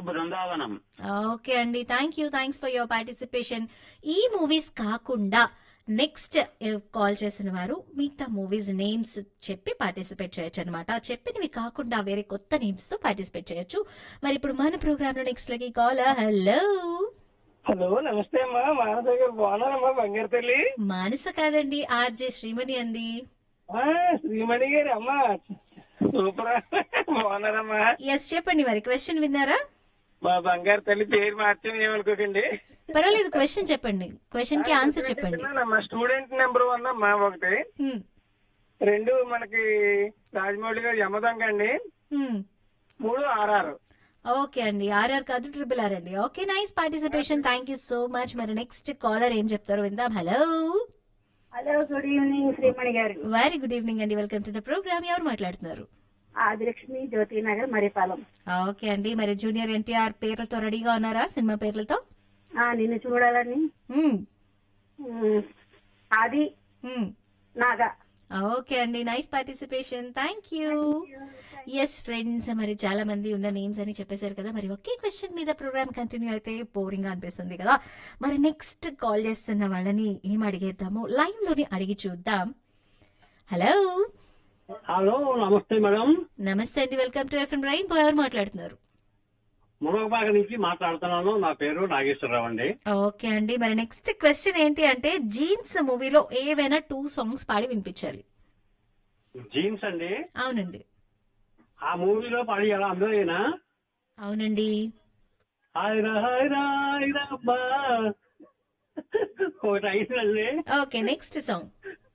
Brindavanam okay అండి thank you thanks for your participation ఈ movies కాకుండా నెక్స్ట్ కాల్ చేసిన వారు మిగతా మూవీస్ నేమ్స్ చెప్పి పార్టిసిపేట్ చేయొచ్చు అనమాట చెప్పినవి కాకుండా వేరే కొత్త నేమ్స్ తో పార్టిసిపేట్ చేయొచ్చు మరి ఇప్పుడు మన ప్రోగ్రామ్ లో నెక్స్ట్ లకి కాల్ హలో హలో నమస్తే అమ్మా మానస గారు బాగున్నారమ్మా బంగారు తల్లి మానస కాదండి ఆర్జే శ్రీమణి అండి ఆ, శ్రీమణి గారు అమ్మా సూపర్ బాగున్నారమ్మా ఎస్ చెప్పండి మరి క్వశ్చన్ విన్నారా మా బంగారు తల్లి పేరు మార్చని ఏమనుకోకండి పర్వాలేదు క్వశ్చన్ చెప్పండి క్వశ్చన్ కి ఆన్సర్ చెప్పండి మా స్టూడెంట్ నెంబర్ వన్ అమ్మా ఒకటి హ్మ్, రెండు మనకి రాజమౌళి గారు యమదొంగ అండి హ్మ్. మూడు ఆర్ఆర్ ఓకే అండి ఆర్ఆర్ కాదు ట్రిపుల్ ఆర్ అండి okay nice participation thank you so much మరి నెక్స్ట్ కాలర్ ఏం చెప్తారో విందాం hello hello good evening Srimani గారు వెరీ గుడ్ ఈవినింగ్ అండి వెల్కమ్ టు ద ప్రోగ్రామ్ ఎవరు మాట్లాడుతున్నారు ఆదిలక్ష్మి జ్యోతి నగర్ మరిపాలెం ఓకే అండి మరి జూనియర్ ఎన్టీఆర్ పేర్లతో రెడీగా ఉన్నారా సినిమా పేర్లతో ఆ, నిన్ను చూడాలని మ్మ్, ఉమ్, ఆది మ్మ్. నాగా ఓకే అండి nice participation thank you yes friends మరి చాలా మంది ఉన్న నేమ్స్ అని చెప్పేశారు కదా మరి ఒకే క్వశ్చన్ మీద ప్రోగ్రామ్ కంటిన్యూ అయితే బోరింగ్ గా అనిపిస్తుంది కదా మరి నెక్స్ట్ కాల్ చేస్తున్న వాళ్ళని ఏం అడిగేద్దాము లైవ్ లోని అడిగి చూద్దాం హలో హలో నమస్తే మేడం నమస్తే అండి వెల్కమ్ టు ఎఫ్ఎం రైన్ ఎవరు మాట్లాడుతున్నారు మునగబాగ నుంచి మాట్లాడుతున్నాను నా పేరు నాగేశ్వరరావు అండి ఓకే అండి మరి నెక్స్ట్ క్వశ్చన్ ఏంటి అంటే జీన్స్ మూవీలో ఏవైనా టూ సాంగ్స్ పాడి వినిపించాలి జీన్స్ అండి అవునండి ఆ మూవీలో పాడి ఎలా అందరేనా అవునండి హాయ్రా హాయ్రా హాయ్రా అమ్మా ఒకటి అయిందండి ఓకే నెక్స్ట్ సాంగ్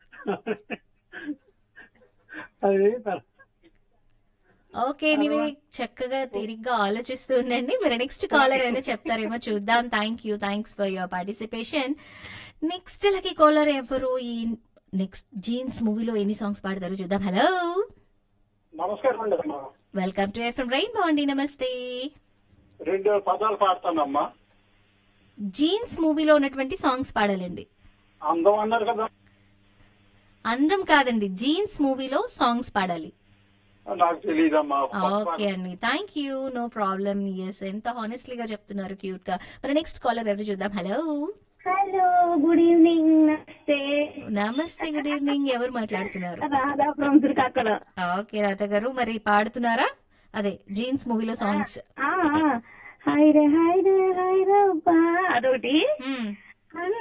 అది పర్- ఓకే నీవే చక్కగా తిరిగ్గా ఆలోచిస్తూ ఉండండి మరి నెక్స్ట్ కాలర్ అయినా చెప్తారేమో చూద్దాం thank you thanks for your participation next లకి కాలర్ ఎవరు ఈ నెక్స్ట్ జీన్స్ మూవీలో ఎన్ని సాంగ్స్ పాడతారో చూద్దాం హలో నమస్కారం అండి అమ్మా వెల్కమ్ టు ఎఫ్ఎం రైన్ బాగుండి నమస్తే రెండు పదాలు పాడతానమ్మా జీన్స్ మూవీలో ఉన్నటువంటి సాంగ్స్ పాడాలండి అందం అన్నారు కదా అందం కాదండి జీన్స్ మూవీలో సాంగ్స్ పాడాలి నాకు తెలియదమ్మా ఓకే అండి thank you no problem yes ఎంత హానెస్ట్లీగా చెప్తున్నారు క్యూట్ గా మరి నెక్స్ట్ కాలర్ ఎవరు చూద్దాం హలో హలో గుడ్ ఈవినింగ్ నమస్తే నమస్తే గుడ్ ఈవినింగ్ ఎవరు మాట్లాడుతున్నారు రాధాపురం దుర్గాకలో ఓకే రాధ గారు మరి పాడుతున్నారా అదే జీన్స్ మూవీలో సాంగ్స్ హాయ్ రే హాయ్ రే హాయ్ రే అబ్బా అదొకటి మ్మ్.